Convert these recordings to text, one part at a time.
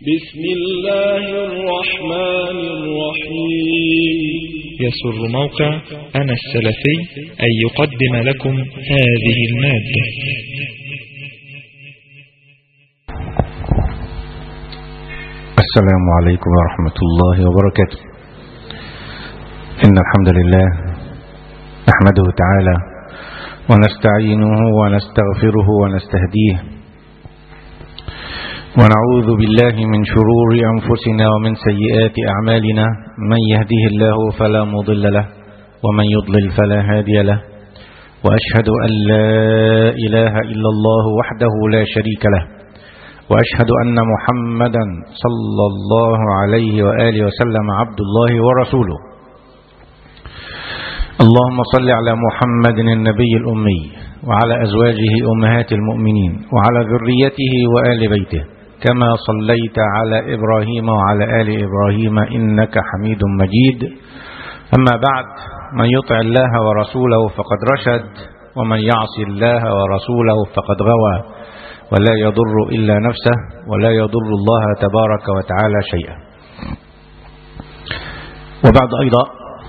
بسم الله الرحمن الرحيم يسر موقع أنا السلفي أن يقدم لكم هذه المادة السلام عليكم ورحمة الله وبركاته إن الحمد لله نحمده تعالى ونستعينه ونستغفره ونستهديه ونعوذ بالله من شرور أنفسنا ومن سيئات أعمالنا من يهده الله فلا مضل له ومن يضلل فلا هادي له وأشهد أن لا إله إلا الله وحده لا شريك له وأشهد أن محمدا صلى الله عليه وآله وسلم عبد الله ورسوله اللهم صل على محمد النبي الأمي وعلى أزواجه أمهات المؤمنين وعلى ذريته وآل بيته كما صليت على إبراهيم وعلى آل إبراهيم إنك حميد مجيد أما بعد من يطع الله ورسوله فقد رشد ومن يعص الله ورسوله فقد غوى ولا يضر إلا نفسه ولا يضر الله تبارك وتعالى شيئا وبعد أيضا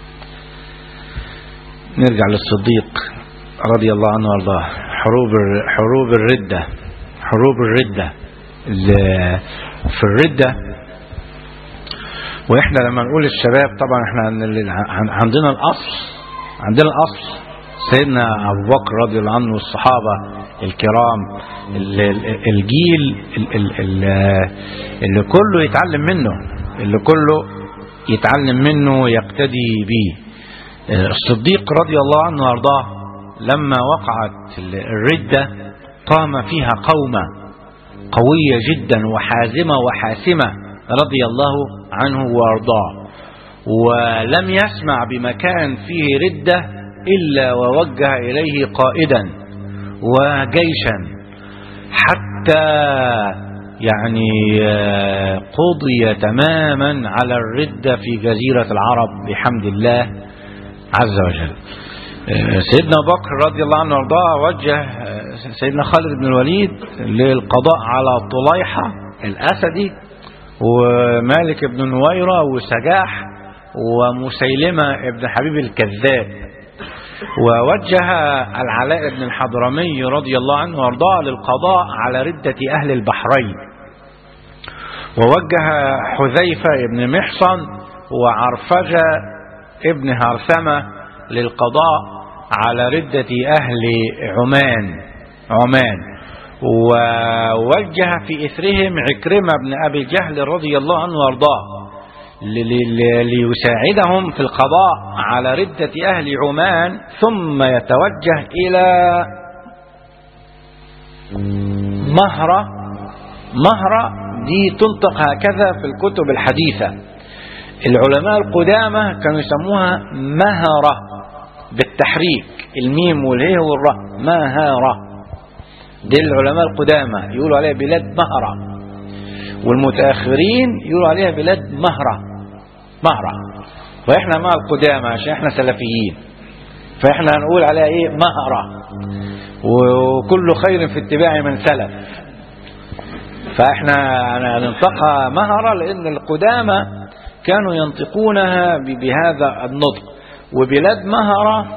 نرجع للصديق رضي الله عنه وارضاه حروب حروب الردة حروب الردة في الردة واحنا لما نقول الشباب طبعا احنا عندنا الاصل عندنا الاصل سيدنا ابو بكر رضي الله عنه والصحابه الكرام الجيل اللي كله يتعلم منه اللي كله يتعلم منه يقتدي به الصديق رضي الله عنه وارضاه لما وقعت الردة قام فيها قومة قوية جدا وحازمة وحاسمة رضي الله عنه وارضاه ولم يسمع بمكان فيه ردة إلا ووجه إليه قائدا وجيشا حتى يعني قضي تماما على الردة في جزيرة العرب بحمد الله عز وجل سيدنا بكر رضي الله عنه وارضاه وجه سيدنا خالد بن الوليد للقضاء على طليحة الأسدي ومالك بن نويرة وسجاح ومسيلمة ابن حبيب الكذاب ووجه العلاء بن الحضرمي رضي الله عنه وارضاه للقضاء على ردة أهل البحرين ووجه حذيفة بن محصن وعرفجة ابن هرثمة للقضاء على ردة أهل عمان عمان ووجه في إثرهم عكرمة بن أبي جهل رضي الله عنه وارضاه ليساعدهم في القضاء على ردة أهل عمان ثم يتوجه إلى مهرة مهرة دي تنطق هكذا في الكتب الحديثة العلماء القدامى كانوا يسموها مهرة بالتحريك الميم والهي والراء مهرة دي العلماء القدامى يقولوا عليها بلاد مهرة والمتأخرين يقولوا عليها بلاد مهرة مهرة واحنا مع القدامى عشان احنا سلفيين فاحنا هنقول عليها ايه مهرة وكل خير في اتباع من سلف فاحنا ننطقها مهرة لان القدامى كانوا ينطقونها بهذا النطق وبلاد مهرة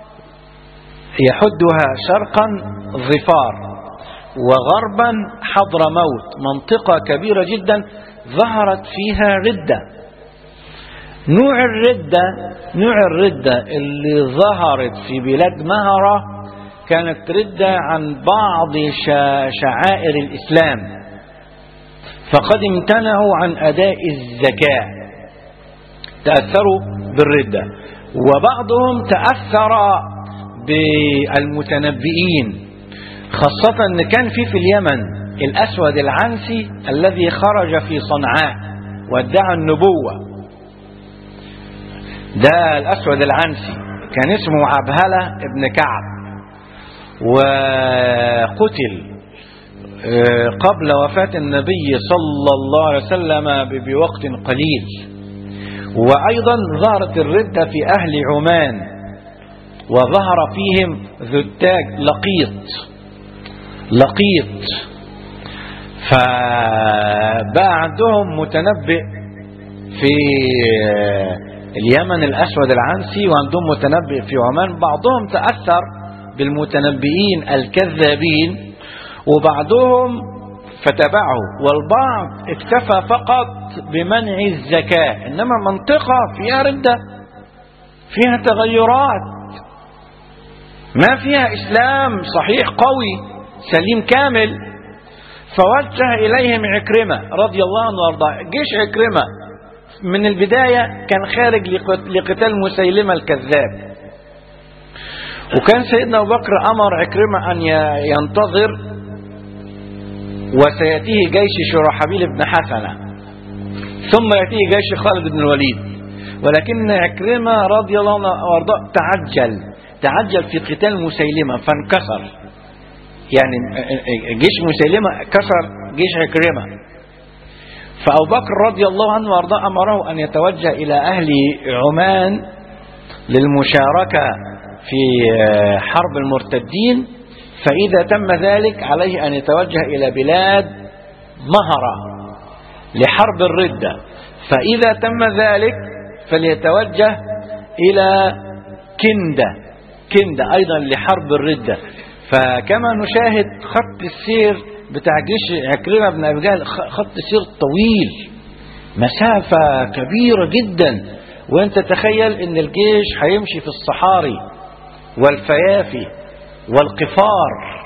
يحدها شرقا ظفار وغربا حضر موت منطقة كبيرة جدا ظهرت فيها ردة نوع الردة نوع الردة اللي ظهرت في بلاد مهرة كانت ردة عن بعض شعائر الإسلام فقد امتنعوا عن أداء الزكاة تأثروا بالردة وبعضهم تأثر بالمتنبئين خاصة أن كان في في اليمن الأسود العنسي الذي خرج في صنعاء وادعى النبوة ده الأسود العنسي كان اسمه عبهلة ابن كعب وقتل قبل وفاة النبي صلى الله عليه وسلم بوقت قليل وأيضا ظهرت الردة في أهل عمان وظهر فيهم ذو التاج لقيط لقيط فبقى عندهم متنبئ في اليمن الأسود العنسي وعندهم متنبئ في عمان بعضهم تأثر بالمتنبئين الكذابين وبعضهم فتبعه والبعض اكتفى فقط بمنع الزكاة إنما منطقة فيها ردة فيها تغيرات ما فيها إسلام صحيح قوي سليم كامل فوجه إليهم عكرمة رضي الله عنه وارضاه جيش عكرمة من البداية كان خارج لقتال مسيلمة الكذاب وكان سيدنا أبو بكر أمر عكرمة أن ينتظر وسيأتيه جيش شرحبيل بن حسنة ثم يأتيه جيش خالد بن الوليد ولكن عكرمة رضي الله عنه وارضاه تعجل تعجل في قتال مسيلمة فانكسر يعني جيش مسيلمة كسر جيش عكرمة فأبو بكر رضي الله عنه وارضاه أمره أن يتوجه إلى أهل عمان للمشاركة في حرب المرتدين فإذا تم ذلك عليه أن يتوجه إلى بلاد مهرة لحرب الردة فإذا تم ذلك فليتوجه إلى كندة كندة أيضا لحرب الردة فكما نشاهد خط السير بتاع جيش عكرمة بن أبي جهل خط سير طويل مسافة كبيرة جدا وانت تخيل ان الجيش هيمشي في الصحاري والفيافي والقفار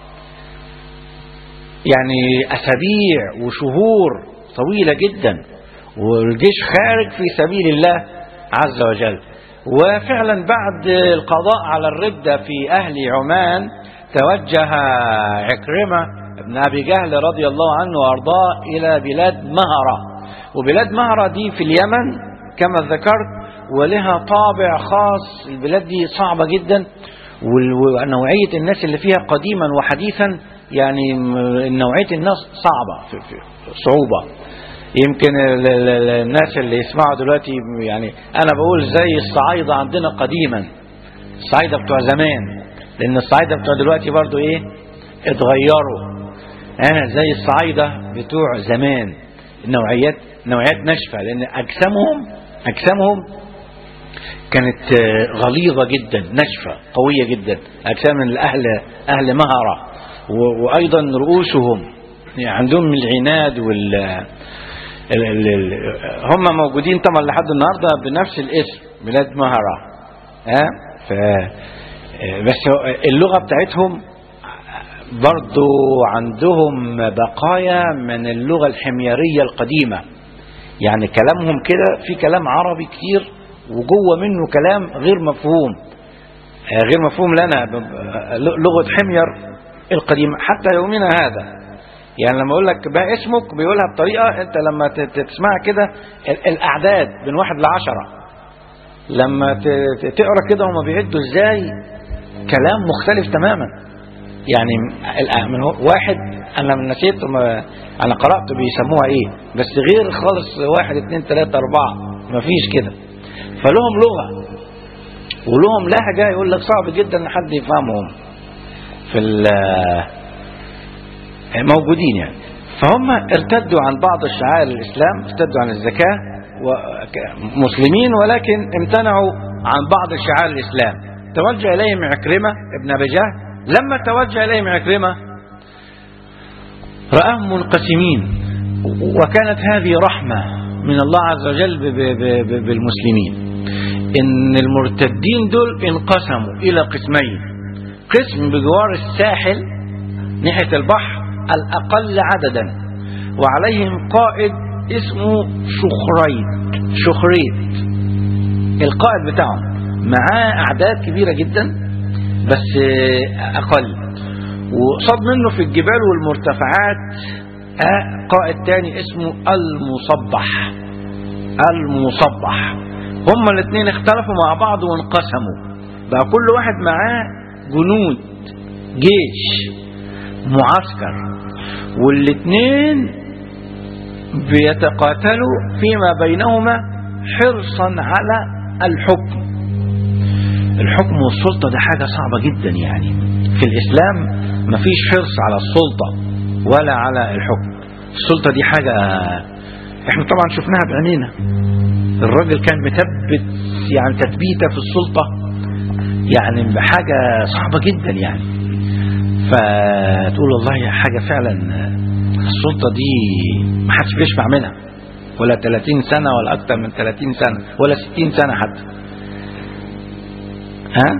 يعني أسابيع وشهور طويلة جدا والجيش خارج في سبيل الله عز وجل وفعلا بعد القضاء على الردة في أهل عمان توجه عكرمة بن أبي جهل رضي الله عنه وأرضاه إلى بلاد مهرة وبلاد مهرة دي في اليمن كما ذكرت ولها طابع خاص البلاد دي صعبة جدا ونوعية الناس اللي فيها قديما وحديثا يعني نوعية الناس صعبة في في صعوبة يمكن الناس اللي يسمعوا دلوقتي يعني انا بقول زي الصعايدة عندنا قديما الصعايدة بتوع زمان لان الصعايدة بتوع دلوقتي برضو ايه اتغيروا انا زي الصعايدة بتوع زمان نوعيات نوعيات ناشفة لان اجسامهم اجسامهم كانت غليظة جدا ناشفة قوية جدا اجسام الاهل اهل مهرة وايضا رؤوسهم يعني عندهم العناد وال ال ال ال هم موجودين طبعا لحد النهارده بنفس الاسم بلاد مهرة ها ف بس اللغه بتاعتهم برضو عندهم بقايا من اللغه الحميريه القديمه يعني كلامهم كده في كلام عربي كتير وجوه منه كلام غير مفهوم غير مفهوم لنا لغه حمير القديمه حتى يومنا هذا يعني لما اقول لك بقى اسمك بيقولها بطريقه انت لما تسمع كده الاعداد من واحد لعشرة لما تقرا كده هما بيعدوا ازاي كلام مختلف تماما يعني من واحد انا من نسيت انا قرات بيسموها ايه بس غير خالص واحد اتنين تلاته اربعه مفيش كده فلهم لغه ولهم لهجه يقول لك صعب جدا ان حد يفهمهم في موجودين يعني فهم ارتدوا عن بعض الشعائر الإسلام ارتدوا عن الزكاة مسلمين ولكن امتنعوا عن بعض شعائر الإسلام توجه إليهم عكرمة ابن أبي جهل لما توجه إليهم عكرمة رآهم منقسمين وكانت هذه رحمة من الله عز وجل بالمسلمين إن المرتدين دول انقسموا إلى قسمين قسم بجوار الساحل ناحية البحر الأقل عددا وعليهم قائد اسمه شخريت شخريت القائد بتاعهم معاه أعداد كبيرة جدا بس أقل وصاب منه في الجبال والمرتفعات قائد تاني اسمه المصبح المصبح هما الاثنين اختلفوا مع بعض وانقسموا بقى كل واحد معاه جنود جيش معسكر والاثنين بيتقاتلوا فيما بينهما حرصا على الحكم الحكم والسلطة ده حاجة صعبة جدا يعني في الإسلام مفيش حرص على السلطة ولا على الحكم السلطة دي حاجة احنا طبعا شفناها بعينينا الراجل كان مثبت يعني تثبيته في السلطة يعني بحاجة صعبة جدا يعني فتقول والله حاجة فعلا السلطة دي ما حدش بيشبع منها ولا 30 سنة ولا أكتر من 30 سنة ولا 60 سنة حتى ها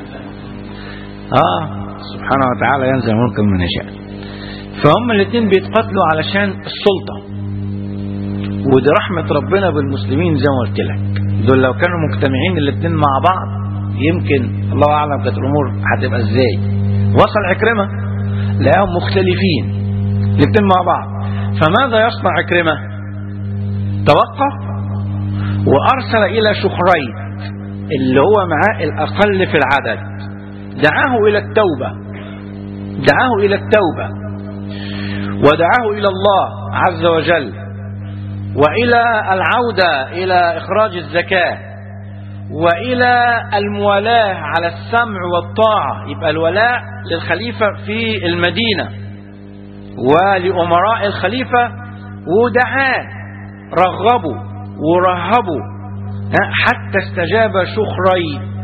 اه سبحانه وتعالى ينزل ملكا من يشاء فهم الاثنين بيتقاتلوا علشان السلطة ودي رحمة ربنا بالمسلمين زي ما قلت لك دول لو كانوا مجتمعين الاثنين مع بعض يمكن الله أعلم كانت الأمور هتبقى ازاي وصل عكرمة لقاهم مختلفين الاثنين مع بعض فماذا يصنع عكرمة توقف وأرسل إلى شخريت اللي هو معاه الأقل في العدد دعاه إلى التوبة دعاه إلى التوبة ودعاه إلى الله عز وجل وإلى العودة إلى إخراج الزكاة وإلى الموالاة على السمع والطاعة يبقى الولاء للخليفة في المدينة ولأمراء الخليفة ودعاه رغبوا ورهبوا حتى استجاب شخريت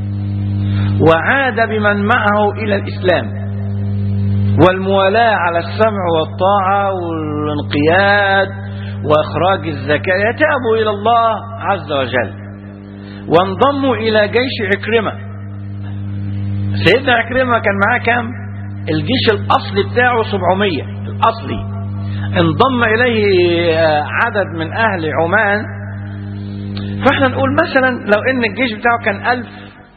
وعاد بمن معه إلى الإسلام والموالاة على السمع والطاعة والانقياد وإخراج الزكاة يتابوا إلى الله عز وجل وانضموا إلى جيش عكرمة سيدنا عكرمة كان معاه كام الجيش الأصلي بتاعه 700 الأصلي انضم إليه عدد من أهل عمان فاحنا نقول مثلا لو ان الجيش بتاعه كان ألف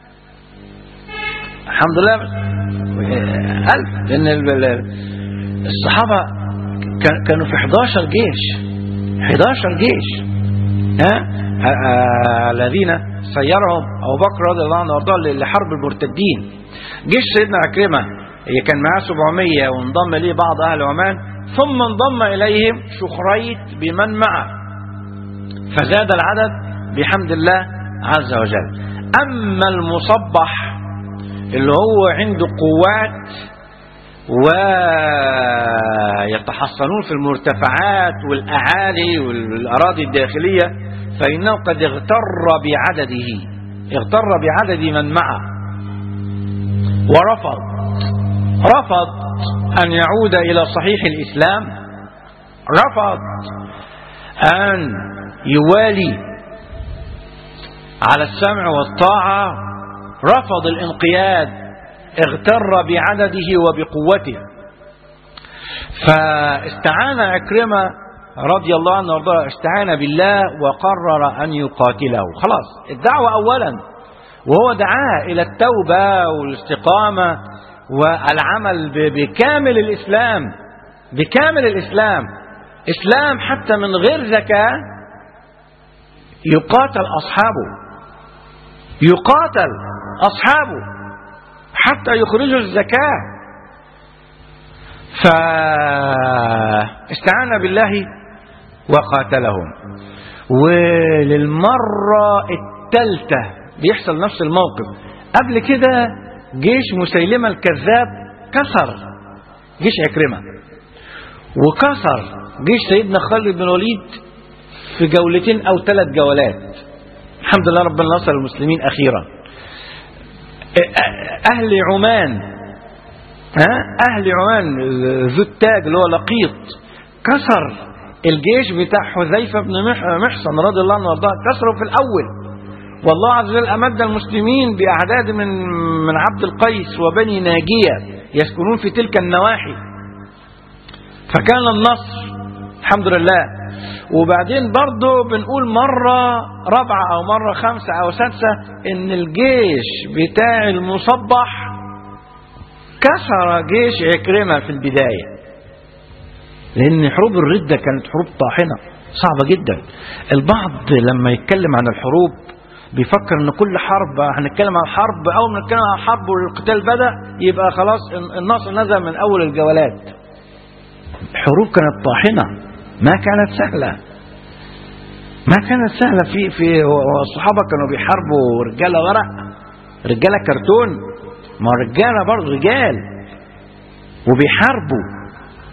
الحمد لله ألف لأن الصحابة كانوا في 11 جيش 11 جيش ها الذين سيرهم أبو بكر رضي الله عنه وارضاه لحرب المرتدين جيش سيدنا عكرمة كان معاه 700 وانضم إليه بعض أهل عمان ثم انضم إليهم شخريت بمن معه فزاد العدد بحمد الله عز وجل أما المصبح اللي هو عنده قوات ويتحصنون في المرتفعات والأعالي والأراضي الداخلية فإنه قد اغتر بعدده اغتر بعدد من معه ورفض رفض أن يعود إلى صحيح الإسلام رفض أن يوالي على السمع والطاعة رفض الانقياد اغتر بعدده وبقوته فاستعان عكرمة رضي الله عنه وارضاه استعان بالله وقرر أن يقاتله خلاص الدعوة أولا وهو دعاه إلى التوبة والاستقامة والعمل بكامل الإسلام بكامل الإسلام إسلام حتى من غير زكاة يقاتل أصحابه يقاتل أصحابه حتى يخرجوا الزكاة فاستعان بالله وقاتلهم وللمرة الثالثة بيحصل نفس الموقف قبل كده جيش مسيلمة الكذاب كسر جيش عكرمة وكسر جيش سيدنا خالد بن الوليد في جولتين أو ثلاث جولات الحمد لله ربنا نصر المسلمين أخيرا أهل عمان ها أهل عمان ذو التاج اللي هو لقيط كسر الجيش بتاع حذيفة بن محصن رضي الله عنه وارضاه كسره في الأول والله عز وجل أمد المسلمين بأعداد من من عبد القيس وبني ناجية يسكنون في تلك النواحي فكان النصر الحمد لله وبعدين برضه بنقول مرة رابعة أو مرة خمسة أو سادسة إن الجيش بتاع المصبح كسر جيش عكرمة في البداية لأن حروب الردة كانت حروب طاحنة صعبة جدا البعض لما يتكلم عن الحروب بيفكر ان كل حرب هنتكلم عن حرب اول ما نتكلم عن حرب والقتال بدا يبقى خلاص النصر نزل من اول الجولات الحروب كانت طاحنه ما كانت سهله ما كانت سهله في في الصحابه كانوا بيحاربوا رجاله ورق رجاله كرتون ما رجاله برضه رجال وبيحاربوا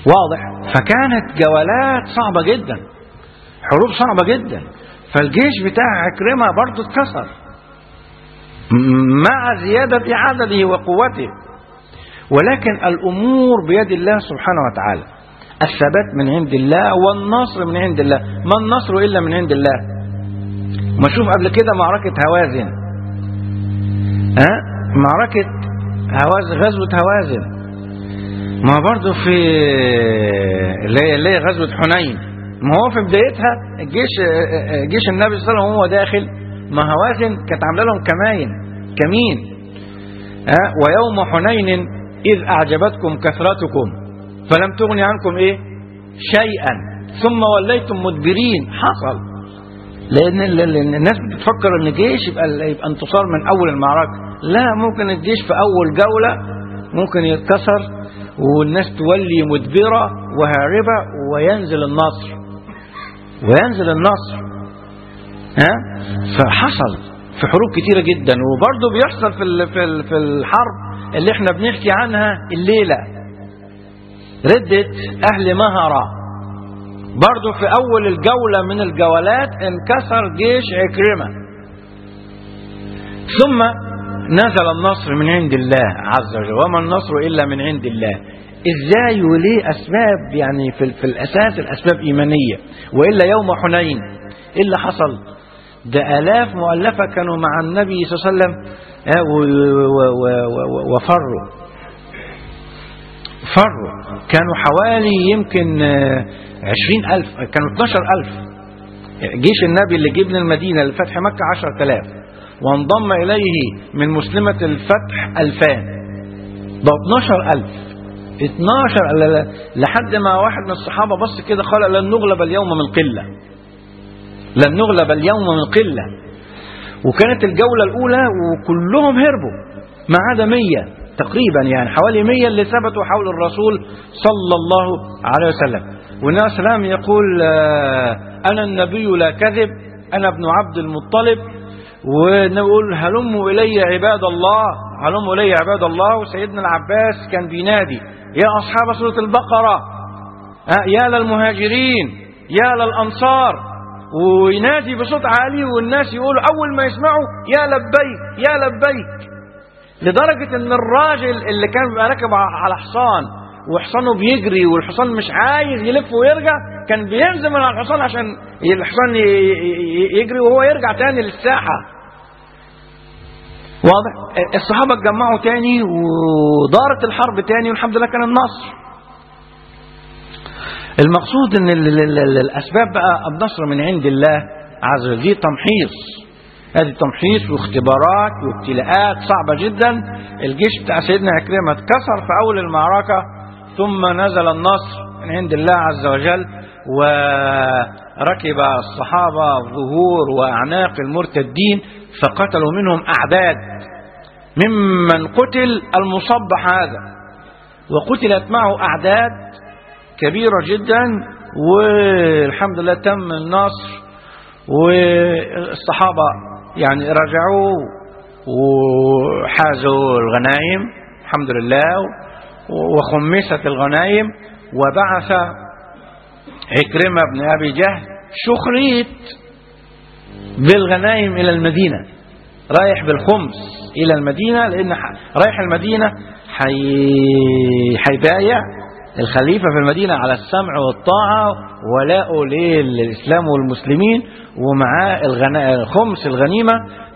واضح فكانت جولات صعبة جدا حروب صعبة جدا فالجيش بتاع عكرمة برضه اتكسر م- مع زيادة عدده وقوته ولكن الأمور بيد الله سبحانه وتعالى الثبات من عند الله والنصر من عند الله ما النصر إلا من عند الله ما شوف قبل كده معركة هوازن ها معركة هوازن غزوة هوازن ما برضه في اللي هي اللي هي غزوة حنين ما هو في بدايتها الجيش جيش النبي صلى الله عليه وسلم وهو داخل ما هوازن كانت عامله لهم كماين كمين ها ويوم حنين إذ أعجبتكم كثرتكم فلم تغن عنكم إيه شيئا ثم وليتم مدبرين حصل لأن ال- ال- الناس بتفكر إن الجيش يبقى يبقى انتصار من أول المعركة لا ممكن الجيش في أول جولة ممكن يتكسر والناس تولي مدبرة وهاربة وينزل النصر وينزل النصر ها فحصل في حروب كتيرة جدا وبرضه بيحصل في ال- في ال- في الحرب اللي احنا بنحكي عنها الليلة ردة أهل مهرة برضه في أول الجولة من الجولات انكسر جيش عكرمة ثم نزل النصر من عند الله عز وجل وما النصر إلا من عند الله ازاي وليه اسباب يعني في, في الاساس الاسباب ايمانيه والا يوم حنين ايه اللي حصل ده الاف مؤلفه كانوا مع النبي صلى الله عليه وسلم آه، و- و- و- و- وفروا فروا كانوا حوالي يمكن آه، عشرين ألف كانوا 12 ألف جيش النبي اللي جه من المدينة لفتح مكة عشرة آلاف وانضم إليه من مسلمة الفتح ألفان بقوا 12 ألف 12 ل- ل- لحد ما واحد من الصحابة بص كده قال لن نغلب اليوم من قلة لن نغلب اليوم من قلة وكانت الجولة الأولى وكلهم هربوا ما عدا 100 تقريبا يعني حوالي 100 اللي ثبتوا حول الرسول صلى الله عليه وسلم والنبي صلى الله عليه وسلم يقول آه، أنا النبي لا كذب أنا ابن عبد المطلب والنبي يقول هلموا إلي عباد الله هلموا إلي عباد الله وسيدنا العباس كان بينادي يا أصحاب سورة البقرة آه، يا للمهاجرين يا للأنصار وينادي بصوت عالي والناس يقولوا أول ما يسمعوا يا لبيك يا لبيك لدرجة ان الراجل اللي كان بيبقى راكب على حصان وحصانه بيجري والحصان مش عايز يلف ويرجع كان بينزل من على الحصان عشان الحصان ي- ي- يجري وهو يرجع تاني للساحة واضح الصحابة اتجمعوا تاني ودارت الحرب تاني والحمد لله كان النصر المقصود ان ال- ال- ال- الاسباب بقى النصر من عند الله عز وجل دي تمحيص هذه تمحيص واختبارات وابتلاءات صعبة جدا الجيش بتاع سيدنا عكرمة اتكسر في أول المعركة ثم نزل النصر من عند الله عز وجل وركب الصحابة ظهور وأعناق المرتدين فقتلوا منهم أعداد ممن قتل المصبح هذا وقتلت معه أعداد كبيرة جدا والحمد لله تم النصر والصحابة يعني رجعوا وحازوا الغنائم الحمد لله وخمست الغنائم وبعث عكرمة بن أبي جهل شخريت بالغنائم إلى المدينة رايح بالخمس إلى المدينة لأن ح- رايح المدينة حي... حيبايع الخليفة في المدينة على السمع والطاعة ولاءه للإسلام والمسلمين ومعاه الغنا... خمس الغنيمة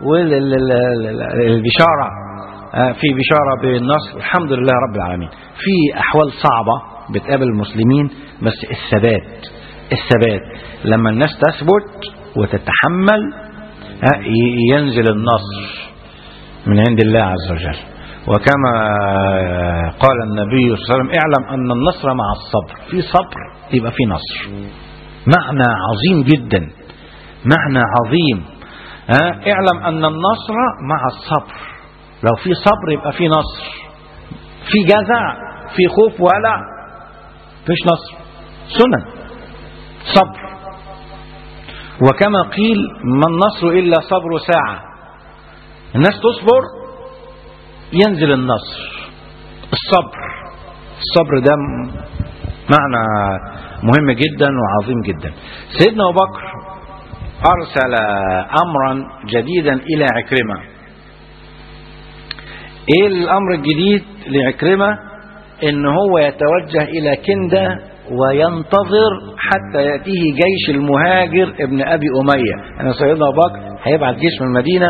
والبشارة في بشارة بالنصر الحمد لله رب العالمين في أحوال صعبة بتقابل المسلمين بس الثبات الثبات لما الناس تثبت وتتحمل ها، ي- ينزل النصر من عند الله عز وجل وكما قال النبي صلى الله عليه وسلم اعلم أن النصر مع الصبر في صبر يبقى في نصر معنى عظيم جدا معنى عظيم ها اعلم أن النصر مع الصبر لو في صبر يبقى في نصر في جزع في خوف ولا فيش نصر سنن صبر وكما قيل ما النصر إلا صبر ساعة الناس تصبر ينزل النصر الصبر الصبر ده م- معنى مهم جدا وعظيم جدا سيدنا أبو بكر أرسل أمرا جديدا إلى عكرمة إيه الأمر الجديد لعكرمة إن هو يتوجه إلى كندة وينتظر حتى يأتيه جيش المهاجر ابن أبي أمية أنا سيدنا أبو بكر هيبعت جيش من المدينة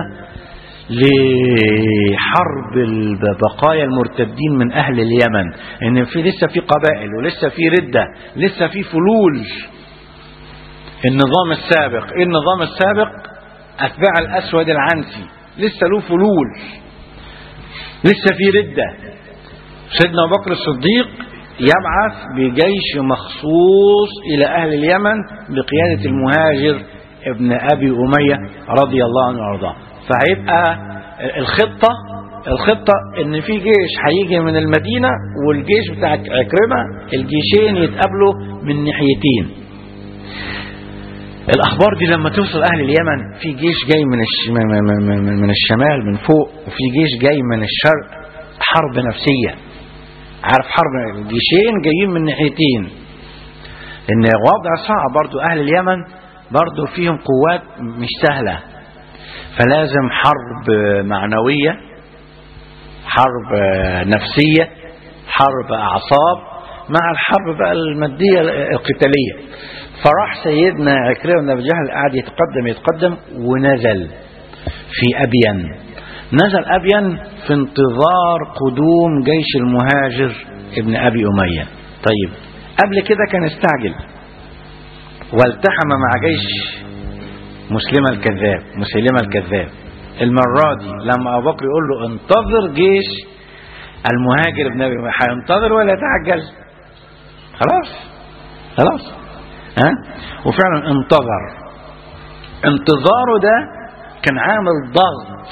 لحرب بقايا المرتدين من أهل اليمن إن في لسه في قبائل ولسه في ردة لسه في فلول النظام السابق إيه النظام السابق أتباع الأسود العنسي لسه له فلول لسه في ردة سيدنا أبو بكر الصديق يبعث بجيش مخصوص إلى أهل اليمن بقيادة المهاجر ابن أبي أمية رضي الله عنه وأرضاه فهيبقى الخطة الخطة ان في جيش هيجي من المدينة والجيش بتاع عكرمة الجيشين يتقابلوا من ناحيتين الاخبار دي لما توصل اهل اليمن في جيش جاي من الش... من الشمال من فوق وفي جيش جاي من الشرق حرب نفسية عارف حرب الجيشين جايين من ناحيتين ان وضع صعب برضو اهل اليمن برضو فيهم قوات مش سهلة فلازم حرب معنوية حرب نفسية حرب أعصاب مع الحرب بقى المادية القتالية فراح سيدنا عكرمة بن أبي جهل قاعد يتقدم يتقدم ونزل في أبين نزل أبين في انتظار قدوم جيش المهاجر ابن أبي أمية طيب قبل كده كان استعجل والتحم مع جيش مسلمة الكذاب مسيلمة الكذاب المرة دي لما أبو بكر يقول له انتظر جيش المهاجر ابن أبي أمية هينتظر ولا يتعجل خلاص خلاص ها وفعلا انتظر انتظاره ده كان عامل ضغط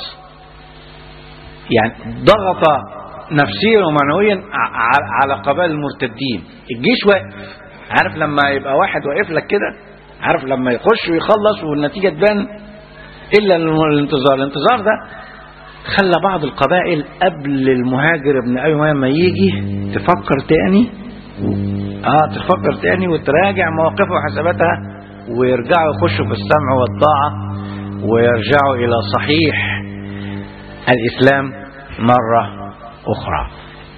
يعني ضغط نفسيا ومعنويا على قبائل المرتدين الجيش واقف عارف لما يبقى واحد واقف لك كده عارف لما يخش ويخلص والنتيجة تبان إلا الانتظار الانتظار ده خلى بعض القبائل قبل المهاجر ابن أبي أمية ما يجي تفكر تاني اه تفكر تاني وتراجع مواقفها وحساباتها ويرجعوا يخشوا في السمع والطاعة ويرجعوا إلى صحيح الإسلام مرة أخرى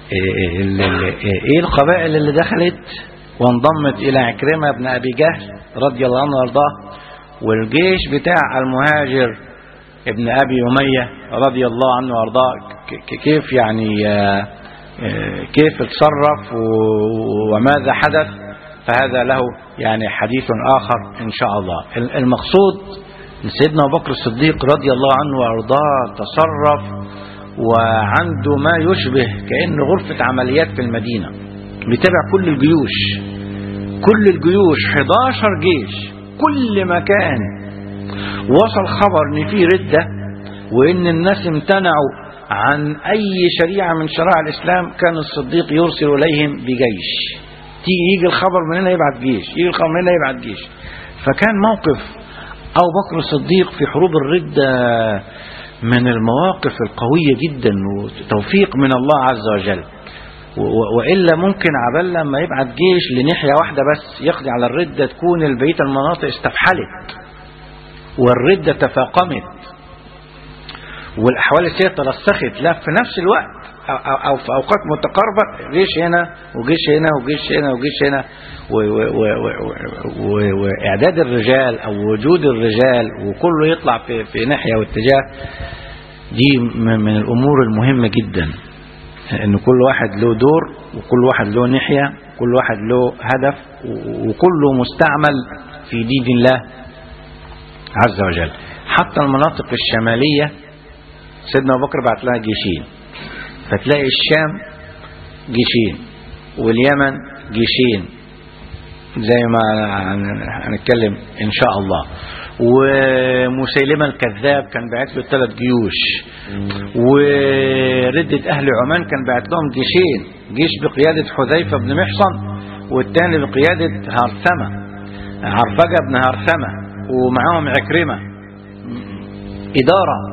إيه القبائل اللي دخلت وانضمت إلى عكرمة بن أبي جهل رضي الله عنه وارضاه والجيش بتاع المهاجر ابن أبي أمية رضي الله عنه وارضاه كيف يعني كيف اتصرف وماذا حدث فهذا له يعني حديث آخر إن شاء الله المقصود سيدنا أبو بكر الصديق رضي الله عنه وارضاه تصرف وعنده ما يشبه كأنه غرفة عمليات في المدينة بيتابع كل الجيوش كل الجيوش 11 جيش كل مكان وصل خبر ان في ردة وان الناس امتنعوا عن اي شريعة من شرائع الاسلام كان الصديق يرسل اليهم بجيش تيجي يجي الخبر من هنا يبعت جيش يجي الخبر من هنا يبعت جيش فكان موقف ابو بكر الصديق في حروب الردة من المواقف القوية جدا وتوفيق من الله عز وجل وإلا ممكن عبال لما يبعت جيش لناحية واحدة بس يقضي على الردة تكون البقية المناطق استفحلت والردة تفاقمت والأحوال السياسية ترسخت لا في نفس الوقت أو, أو, أو في أوقات متقاربة جيش هنا وجيش هنا وجيش هنا وجيش هنا وإعداد الرجال أو وجود الرجال وكله يطلع في, في ناحية واتجاه دي من الأمور المهمة جدا ان كل واحد له دور وكل واحد له ناحيه كل واحد له هدف وكله مستعمل في دين الله عز وجل حتى المناطق الشماليه سيدنا ابو بكر بعت لها جيشين فتلاقي الشام جيشين واليمن جيشين زي ما هنتكلم ان شاء الله ومسيلمة الكذاب كان بعت له ثلاث جيوش وردة أهل عمان كان بعت لهم جيشين جيش بقيادة حذيفة بن محصن والثاني بقيادة هرثمة عرفجة بن هرثمة ومعاهم عكرمة إدارة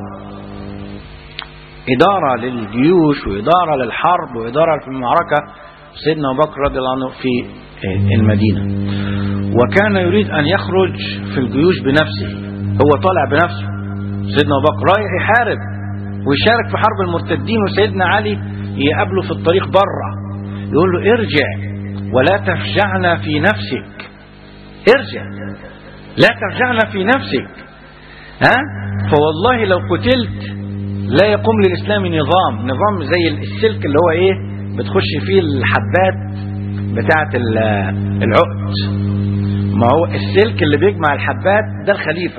إدارة للجيوش وإدارة للحرب وإدارة في المعركة سيدنا أبو بكر رضي الله عنه في المدينة وكان يريد أن يخرج في الجيوش بنفسه هو طالع بنفسه سيدنا أبو بكر رايح يحارب ويشارك في حرب المرتدين وسيدنا علي يقابله في الطريق بره يقول له ارجع ولا تفجعنا في نفسك ارجع لا تفجعنا في نفسك ها فوالله لو قتلت لا يقوم للإسلام نظام نظام زي السلك اللي هو ايه بتخش فيه الحبات بتاعة العقد ما هو السلك اللي بيجمع الحبات ده الخليفة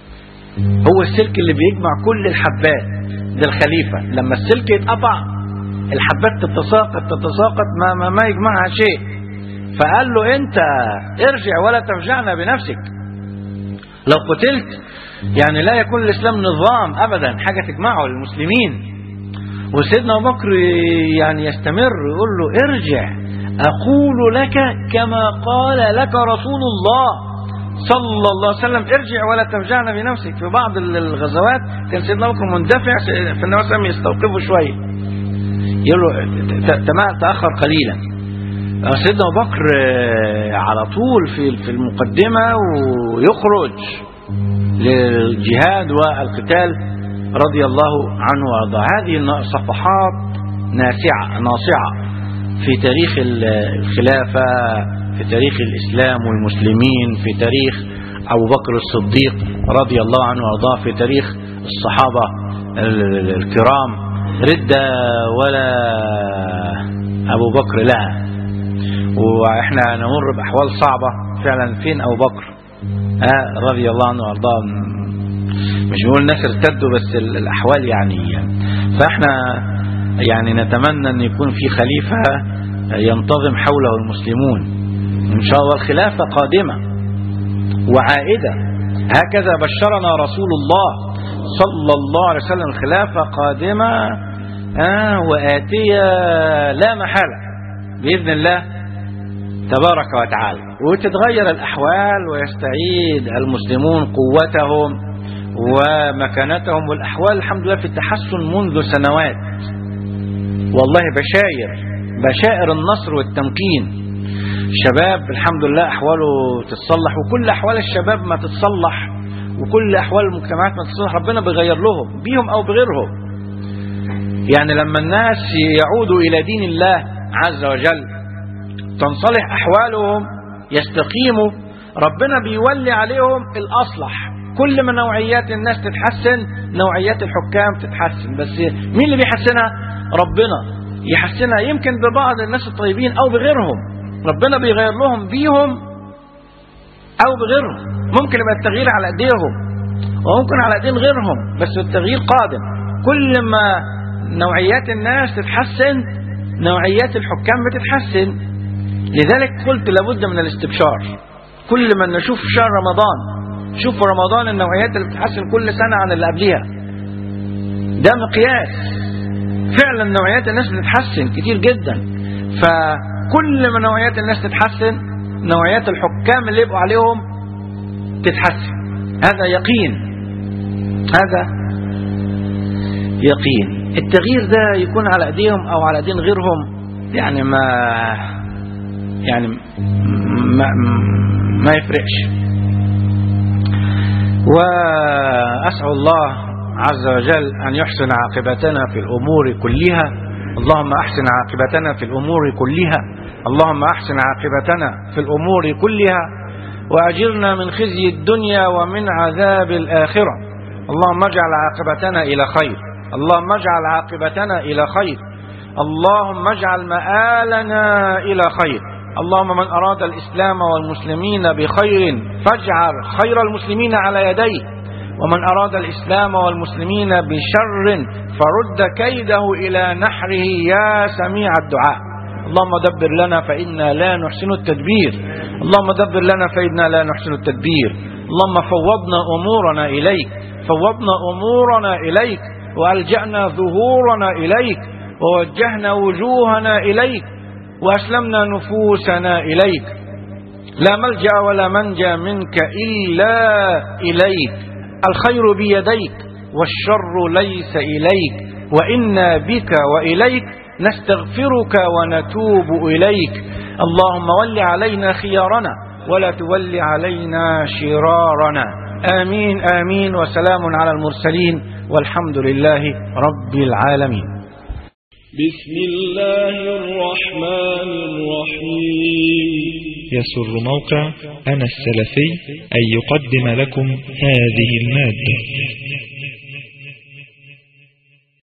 هو السلك اللي بيجمع كل الحبات ده الخليفة لما السلك يتقطع الحبات تتساقط تتساقط ما, ما, ما يجمعها شيء فقال له انت ارجع ولا تفجعنا بنفسك لو قتلت يعني لا يكون الاسلام نظام ابدا حاجة تجمعه للمسلمين وسيدنا ابو بكر يعني يستمر يقول له ارجع اقول لك كما قال لك رسول الله صلى الله عليه وسلم ارجع ولا تفجعنا بنفسك في بعض الغزوات كان سيدنا ابو بكر مندفع في النبي صلى يستوقفه شويه يقول له تاخر قليلا سيدنا ابو بكر على طول في في المقدمه ويخرج للجهاد والقتال رضي الله عنه وارضاه هذه صفحات ناسعه ناصعه في تاريخ الخلافه في تاريخ الاسلام والمسلمين في تاريخ ابو بكر الصديق رضي الله عنه وارضاه في تاريخ الصحابه الكرام رده ولا ابو بكر لها واحنا نمر باحوال صعبه فعلا فين ابو بكر آه رضي الله عنه وارضاه مش بنقول الناس ارتدوا بس الاحوال يعني فاحنا يعني نتمنى ان يكون في خليفه ينتظم حوله المسلمون ان شاء الله الخلافه قادمه وعائده هكذا بشرنا رسول الله صلى الله عليه وسلم الخلافه قادمه آه واتيه لا محاله باذن الله تبارك وتعالى وتتغير الأحوال ويستعيد المسلمون قوتهم ومكانتهم والأحوال الحمد لله في التحسن منذ سنوات والله بشاير بشائر النصر والتمكين الشباب الحمد لله أحواله تتصلح وكل أحوال الشباب ما تتصلح وكل أحوال المجتمعات ما تتصلح ربنا بيغير لهم بيهم أو بغيرهم يعني لما الناس يعودوا إلى دين الله عز وجل تنصلح أحوالهم يستقيموا ربنا بيولي عليهم الأصلح كل ما نوعيات الناس تتحسن نوعيات الحكام تتحسن بس مين اللي بيحسنها ربنا يحسنها يمكن ببعض الناس الطيبين أو بغيرهم ربنا بيغير لهم بيهم أو بغيرهم ممكن يبقى التغيير على أيديهم وممكن على أيدين غيرهم بس التغيير قادم كل ما نوعيات الناس تتحسن نوعيات الحكام بتتحسن لذلك قلت لابد من الاستبشار كل ما نشوف شهر رمضان شوف رمضان النوعيات اللي بتتحسن كل سنة عن اللي قبلها ده مقياس فعلا نوعيات الناس بتتحسن كتير جدا فكل ما نوعيات الناس تتحسن نوعيات الحكام اللي يبقوا عليهم تتحسن هذا يقين هذا يقين التغيير ده يكون على ايديهم او على ايدين غيرهم يعني ما يعني ما, ما يفرقش وأسأل الله عز وجل أن يحسن عاقبتنا في الأمور كلها اللهم أحسن عاقبتنا في الأمور كلها اللهم أحسن عاقبتنا في الأمور كلها وأجرنا من خزي الدنيا ومن عذاب الآخرة اللهم اجعل عاقبتنا إلى خير اللهم اجعل عاقبتنا إلى خير اللهم اجعل مآلنا إلى خير اللهم من أراد الإسلام والمسلمين بخير فاجعل خير المسلمين على يديه ومن أراد الإسلام والمسلمين بشر فرد كيده إلى نحره يا سميع الدعاء اللهم دبر لنا فإنا لا نحسن التدبير اللهم دبر لنا فإنا لا نحسن التدبير اللهم فوضنا أمورنا إليك فوضنا أمورنا إليك وألجأنا ظهورنا إليك ووجهنا وجوهنا إليك وأسلمنا نفوسنا إليك لا ملجأ ولا منجا منك إلا إليك الخير بيديك والشر ليس إليك وإنا بك وإليك نستغفرك ونتوب إليك اللهم ول علينا خيارنا ولا تول علينا شرارنا آمين آمين وسلام على المرسلين والحمد لله رب العالمين بسم الله الرحمن الرحيم يسر موقع أنا السلفي أن يقدم لكم هذه المادة